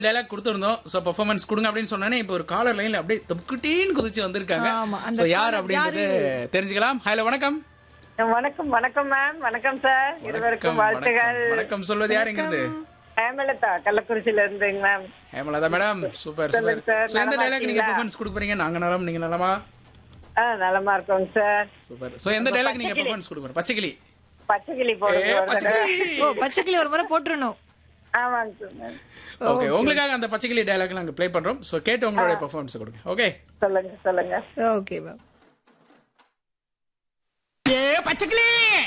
Dialogue கொடுத்துருந்தோம் so performance கொடுங்க அப்படின்னு சொன்னானே இப்போ ஒரு காலர் லைன்ல அப்படியே தொப்புக்கிட்டேன்னு குதிச்சு வந்திருக்காங்க ஆமா, அந்த சோ யார் caller அப்படின்றது தெரிஞ்சுக்கலாம் ஹலோ வணக்கம் வணக்கம் வணக்கம் மேம் வணக்கம் சார் இருவருக்கும் வணக்கம் வாழ்த்துகள் வணக்கம் வணக்கம் சொல்வது யார் இங்கிருந்து ஹேமலதா கள்ளக்குறிச்சியில இருந்துங்க மேம் ஹேமலதா மேடம் சூப்பர் சொல்லுங்க சூப்பர் sir, சோ எந்த நலமா டைலாக் நீங்க இருக்கீங்களா? பெர்ஃபார்மன்ஸ் கொடுக்க போறீங்க நாங்க நலம் நீங்க நலமா ஆ நலமா இருக்கோங்க சார் சூப்பர் சோ எந்த டைலாக் நீங்க பெர்ஃபார்மன்ஸ் கொடுக்க போறீங்க பச்சைக்கிளி பச்சைக்கிளி ஏ போடுங்க ஒரு தடவை. பச்சைக்கிளி ஓ பச்சைக்கிளி ஒரு முறை போட்டுறணும் ஆமாங்க சார் மேம் ஓகே உங்களுக்காக அந்த பச்சைக்கிளி டைலாக் நாங்க ப்ளே பண்றோம் சோ கேட்டு உங்களுடைய பெர்ஃபார்மன்ஸ் கொடுங்க ஓகே சொல்லுங்க சொல்லுங்க ஓகே மேம் ஏ பச்சைக்கிளி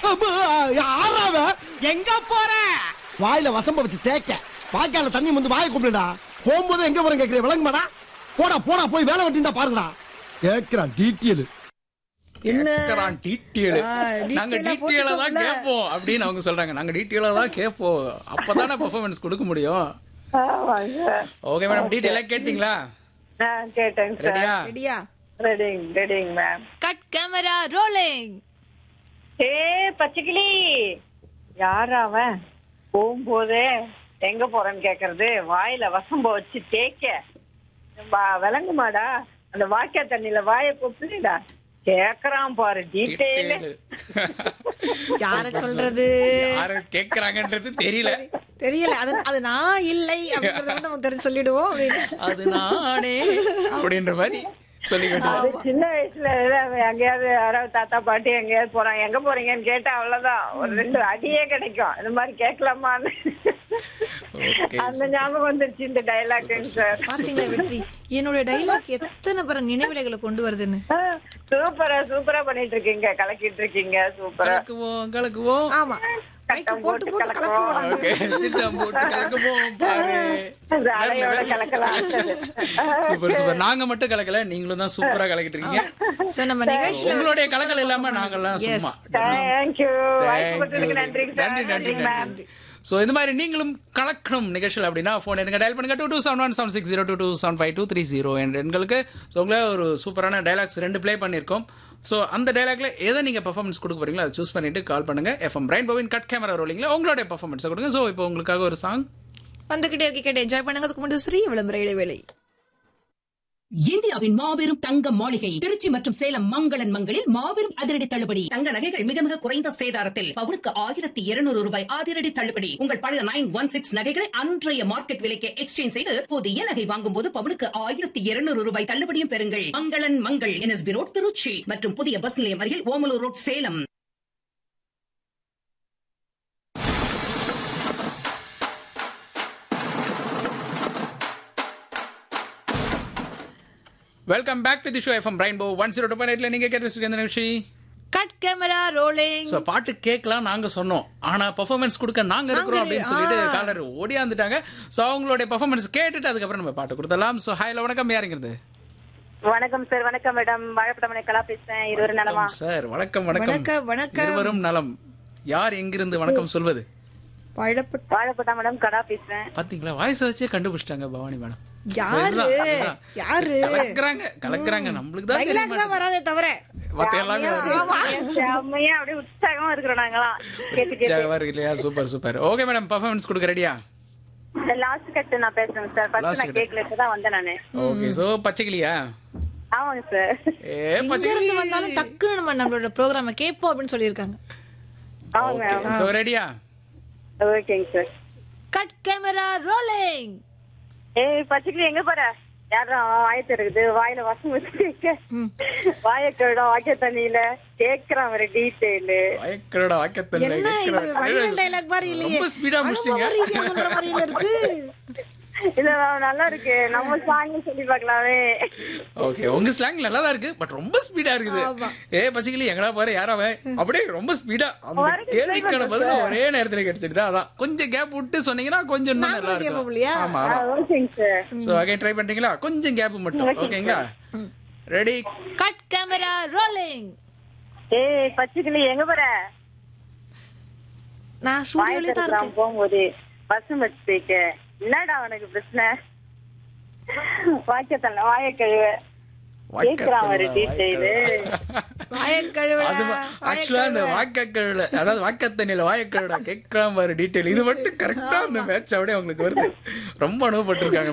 ஆறாவ எங்க போற வாயில வசம்ப வச்சு தேய்க்க வாய்க்கால தண்ணி வந்து வாயை கூப்பிடுடா போகும்போது எங்க போறேன் கேக்குறேன் விளங்குமாடா போடா போடா போய் வேலை வெட்டிந்தா பாருங்கடா கேக்குறான் டீட்டெயில் என்ன கேக்குறான் டீட்டெயில் ஆ, நாங்க detail ஆ டீட்டெயிலா தான் போட்டுட்டோம்ல. கேட்போம் அப்படின்னு அவங்க சொல்றாங்க நாங்க டீட்டெயிலா தான் கேட்போம் அப்பதானே பெர்ஃபார்மன்ஸ் கொடுக்க முடியும் ஆமாங்க சார் ஓகே மேடம் டீட்டெயிலா கேட்டிங்களா ஆ கேட்டேங்க சார் ரெடியா ரெடியா ரெடிங் ரெடிங் மேம் கட் கேமரா ரோலிங் ஏ பச்சைக்கிளி யாரா அவன் போகும்போதே எங்க போறேன்னு கேக்குறது வாயில வசம்ப வச்சு தேய்க்க வா- விளங்குமாடா அந்த வாய்க்கா தண்ணியில வாயை கொப்புடா கேக்குறான் பாரு டீட்டெயில் யார சொல்றது யாரு கேக்குறாங்கன்றது தெரியல தெரியல அது அது நான் இல்லை அப்படிங்கறத மட்டும் நமக்கு தெரிஞ்சு சொல்லிடுவோம் அப்படின்னு அது நானே அப்படின்ற மாதிரி சொல்லிக்கிட்டு அது சின்ன வயசுல ஏதாவது எங்கேயாவது யாராவது தாத்தா பாட்டி எங்கேயாவது போறாங்க எங்க போறீங்கன்னு கேட்டா அவ்வளவுதான் ஒரு ரெண்டு அடியே கிடைக்கும் இந்த மாதிரி கேட்கலாமான்னு Okay, அந்த ஞாபகம் வந்துருச்சு இந்த டைலாக்னு சார் பாத்தீங்களா வெற்றி என்னுடைய டைலாக் எத்தனை பேர நினைவிலைகளை கொண்டு வருதுன்னு சூப்பரா சூப்பரா பண்ணிட்டு இருக்கீங்க கலக்கிட்டு இருக்கீங்க சூப்பரா கலக்குவோம் கலக்குவோம் ஆமா மைக்கு போட்டு போட்டு கலக்குவோம் நாங்க. ஓகே திட்டம் போட்டு கலக்குவோம் பாரு அது அலையோட கலக்கலாம் சூப்பர் சூப்பர் நாங்க மட்டும் கலக்கல நீங்களும் தான் சூப்பரா கலக்கிட்டு இருக்கீங்க So, நம்ம நிகழ்ச்சியில உங்களுடைய கலக்கல் இல்லாம நாங்கெல்லாம் சும்மா தேங்க்யூ வாய்ப்பு Thank கொடுத்ததுக்கு you. நன்றி சார் நன்றி நன்றி நன்றி மேம் நன்றி சோ இந்த மாதிரி நீங்களும் கலக்கணும் நிகழ்ச்சியில் அப்படின்னா ஃபோன் எடுங்க டயல் பண்ணுங்க two two seven one seven six zero two two seven five two three zero என்ற எண்களுக்கு ஸோ உங்களே ஒரு சூப்பரான டைலாக்ஸ் ரெண்டு ப்ளே பண்ணியிருக்கோம் ஸோ அந்த டைலாக்ல எதை நீங்க பெர்ஃபார்மன்ஸ் கொடுக்க போறீங்களோ அதை சூஸ் பண்ணிட்டு கால் பண்ணுங்க எஃப்எம் பிரைன் பவின் கட் கேமரா ரோலிங்ல உங்களுடைய பெர்ஃபார்மன்ஸை கொடுங்க ஸோ இப்போ உங்களுக்காக ஒரு சாங் வந்துகிட்டே இருக்க கேட்டு என்ஜாய் பண்ணுங்க அதுக்கு முன்னாடி ஸ்ரீ விளம்பர இடைவேளை இந்தியாவின் மாபெரும் தங்க மாளிகை திருச்சி மற்றும் சேலம் மங்களன் மங்களில் மாபெரும் அதிரடி தள்ளுபடி தங்க நகைகள் மிக மிக குறைந்த சேதாரத்தில் பவுனுக்கு ஆயிரத்தி இருநூறு ரூபாய் அதிரடி தள்ளுபடி உங்கள் பழைய நைன் ஒன் சிக்ஸ் நகைகளை அன்றைய மார்க்கெட் விலைக்கு எக்ஸ்சேஞ்ச் செய்து புதிய நகை வாங்கும் போது பவுனுக்கு ஆயிரத்தி இருநூறு ரூபாய் தள்ளுபடியும் பெறுங்கள் மங்களன் மங்கள் என்எஸ்பி ரோட் திருச்சி மற்றும் புதிய பஸ் நிலையம் அருகில் Omalur road Salem welcome back to the show FM பிரைன் போ ஒன் ஜீரோ டூ பாயிண்ட் நீங்க கேட்டு இந்த நிகழ்ச்சி கட் கேமரா ரோலிங் ஸோ பாட்டு கேட்கலாம் நாங்க சொன்னோம் ஆனா பெர்ஃபார்மன்ஸ் கொடுக்க நாங்க இருக்கிறோம் அப்படின்னு சொல்லிட்டு காலர் ஓடியாந்துட்டாங்க ஸோ அவங்களுடைய பெர்ஃபார்மன்ஸ் கேட்டுட்டு அதுக்கப்புறம் நம்ம பாட்டு கொடுத்துடலாம் ஸோ ஹாய்ல வணக்கம் யாருங்கிறது வணக்கம் சார் வணக்கம் மேடம் வாழைப்படமனை கலா பேசுறேன் இருவரும் நலமா சார் வணக்கம் வணக்கம் வணக்கம் வணக்கம் இருவரும் நலம் யார் எங்கிருந்து வணக்கம் சொல்வது பழப்பட்ட வாழைப்பட்டா மேடம் கடா பேசுறேன் பாத்தீங்களா வாய்ஸ் வச்சே கண்டுபிடிச்சிட்டாங்க பவானி மேடம் யாரு யாரு கலக்குறாங்க கலக்குறாங்க நம்மளுக்கு தான் டைலாக் தான் வராதே தவற மத்த எல்லாமே செம்மையா அப்படியே உற்சாகமா இருக்கிறோம் நாங்களாம் கேட்டு கேட்டு ஜாகவா இருக்கு இல்லையா super super okay madam performance கொடுக்க ரெடியா லாஸ்ட் கட்டு நான் பேசுறேன் சார் Last ஃபர்ஸ்ட் நான் cut. கேக்கல இப்பதான் வந்தேன் நானு ஓகே சோ பச்சைக்கிளியா ஆமாங்க சார் ஏ இங்க பச்சைக்கிளி இருந்து வந்தாலும் டக்குன்னு நம்ம நம்மளோட ப்ரோக்ராம கேட்போம் அப்படின்னு சொல்லியிருக்காங்க ஆமாங்க ஓகே சோ ரெடியா ஓகேங்க சார் கட் கேமரா ரோலிங் ஏய் பச்சைக்கிளி எங்க போற யாரும் வாய் திறக்குது வாயில வசம் வச்சு வாய கழுடம் வாக்கிய தண்ணியில கேக்குறான் ஒரு டீட்டெயிலு பயக்கடா வாக்கத்தல்ல என்ன இது வடிவல் டைலாக் மாதிரி இல்லையே ரொம்ப ஸ்பீடா முடிச்சிட்டீங்க அனுபவ ரீதியா சொல்ற மாதிரி இல்ல இருக்கு இது நல்லா இருக்கு நம்ம சாங் சொல்லி பார்க்கலாமே ஓகே உங்க ஸ்லாங் நல்லா தான் இருக்கு பட் ரொம்ப ஸ்பீடா இருக்குது ஏ பச்சைக்கிளி எங்கடா பாரு யாராவ அப்படியே ரொம்ப ஸ்பீடா அந்த கேள்விக்கான பதில் ஒரே நேரத்துல கிடைச்சிட்டு அதான் கொஞ்சம் கேப் விட்டு சொன்னீங்கன்னா கொஞ்சம் இன்னும் நல்லா கேட்போம் இருக்கும் இல்லையா? ஆமா ஆமா ஓகேங்க சார் சோ அகைன் ட்ரை பண்றீங்களா கொஞ்சம் கேப் மட்டும் ஓகேங்களா ரெடி கட் கேமரா ரோலிங் ஏய் பச்சைக்கிளி எங்க போற நான் ஸ்டுடியோல தான் இருக்கேன் வாய்க்கு போகும்போது பசு வச்சு தேய்க்க என்னடா உனக்கு பிரச்சனை வாய்க்கத்தல்ல வாய கழுவ கேக்குறான் ஒரு டீட்டெயிலு வாயக்கழுவடா, அது ஆக்சுவலா அந்த வாக்கக்கழுல அதாவது வாக்கத்தண்ணியில வாயக்கழுடா கேட்கலாம் பாரு டீட்டெயில் இது மட்டும் கரெக்டா அந்த மேட்ச் அப்படியே அவங்களுக்கு வருது ரொம்ப அனுபவப்பட்டிருக்காங்க